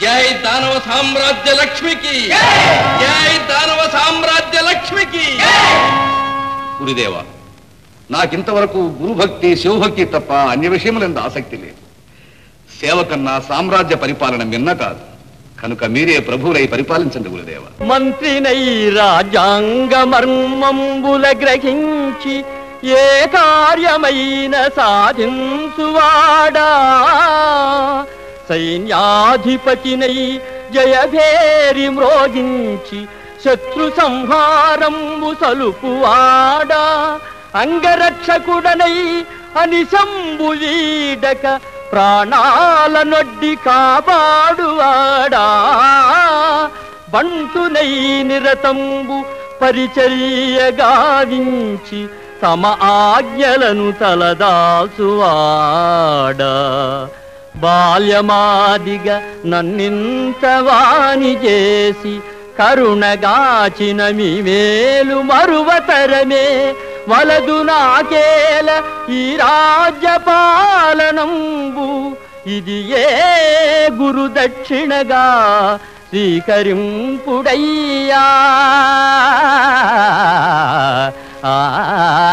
జై దానవ సామ్రాజ్య లక్ష్మికి జై దానవ సామ్రాజ్య లక్ష్మికి గురుదేవ నాకింతవరకు గురుభక్తి శివభక్తి తప్ప అన్య విషయములందు ఆసక్తి లేదు సేవ కన్నా సామ్రాజ్య పరిపాలన మిన్న కాదు కనుక మీరే ప్రభువులై పరిపాలించండి గురుదేవ మంత్రినై రాజ్యాంగ మర్మంబుల గ్రహించి ఏ కార్యమైన సాధించువాడా సైన్యాధిపతినై జయభేరి మ్రోగించి శత్రు సంహారంబు సలుపువాడా అంగరక్షకుడనై అనిశంబు వీడక ప్రాణాల నొడ్డి కాపాడువాడా బంటునై నిరతంబు పరిచర్య గావించి తమ ఆజ్ఞలను తలదాసువాడా బాల్యమాదిగా నన్నింత వాణి చేసి కరుణగాచిన మీ మేలు మరువతరమే వలదు నాకేల ఈ రాజ్యపాలనంబు ఇది ఏ గురు దక్షిణగా స్వీకరింపుడయ్యా ఆ